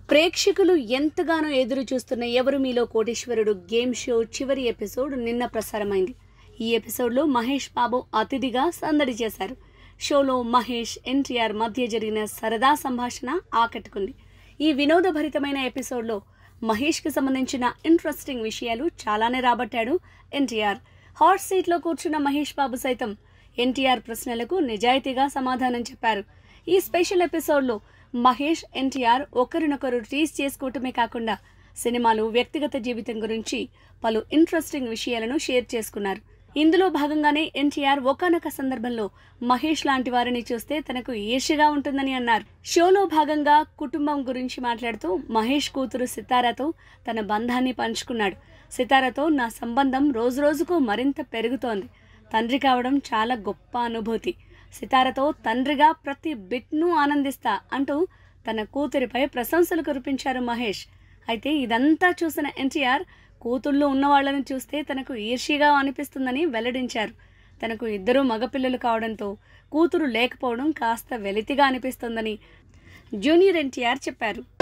ప్రేక్షకులు ఎంతగానో ఎదురు చూస్తున్న ఎవరు మీలో కోటేశ్వరుడు గేమ్ షో చివరి ఎపిసోడ్ నిన్న ప్రసారమైంది ఈ ఎపిసోడ్లో మహేష్ బాబు అతిథిగా సందడి చేశారు షోలో మహేష్ ఎన్టీఆర్ మధ్య జరిగిన సరదా సంభాషణ ఆకట్టుకుంది ఈ వినోదభరితమైన ఎపిసోడ్లో మహేష్కి సంబంధించిన ఇంట్రెస్టింగ్ విషయాలు చాలానే రాబట్టాడు ఎన్టీఆర్ హాట్ సీట్లో కూర్చున్న మహేష్ బాబు సైతం ఎన్టీఆర్ ప్రశ్నలకు నిజాయితీగా సమాధానం చెప్పారు ఈ స్పెషల్ ఎపిసోడ్లో మహేష్ ఎన్టీఆర్ ఒకరినొకరు టీస్ చేసుకోవటమే కాకుండా సినిమాలు వ్యక్తిగత జీవితం గురించి పలు ఇంట్రెస్టింగ్ విషయాలను షేర్ చేసుకున్నారు ఇందులో భాగంగానే ఎన్టీఆర్ ఒకనొక సందర్భంలో మహేష్ లాంటి వారిని చూస్తే తనకు ఈర్ష్యగా ఉంటుందని అన్నారు షోలో భాగంగా కుటుంబం గురించి మాట్లాడుతూ మహేష్ కూతురు సితారాతో తన బంధాన్ని పంచుకున్నాడు సితారాతో నా సంబంధం రోజురోజుకు మరింత పెరుగుతోంది తండ్రి కావడం చాలా గొప్ప అనుభూతి సితారతో తండ్రిగా ప్రతి బిట్ను ఆనందిస్తా అంటూ తన కూతురిపై ప్రశంసలు కురిపించారు మహేష్ అయితే ఇదంతా చూసిన ఎన్టీఆర్ కూతుళ్ళు ఉన్నవాళ్లను చూస్తే తనకు ఈర్ష్యగా అనిపిస్తుందని వెల్లడించారు తనకు ఇద్దరు మగపిల్లలు కావడంతో కూతురు లేకపోవడం కాస్త వెలితిగా అనిపిస్తోందని జూనియర్ ఎన్టీఆర్ చెప్పారు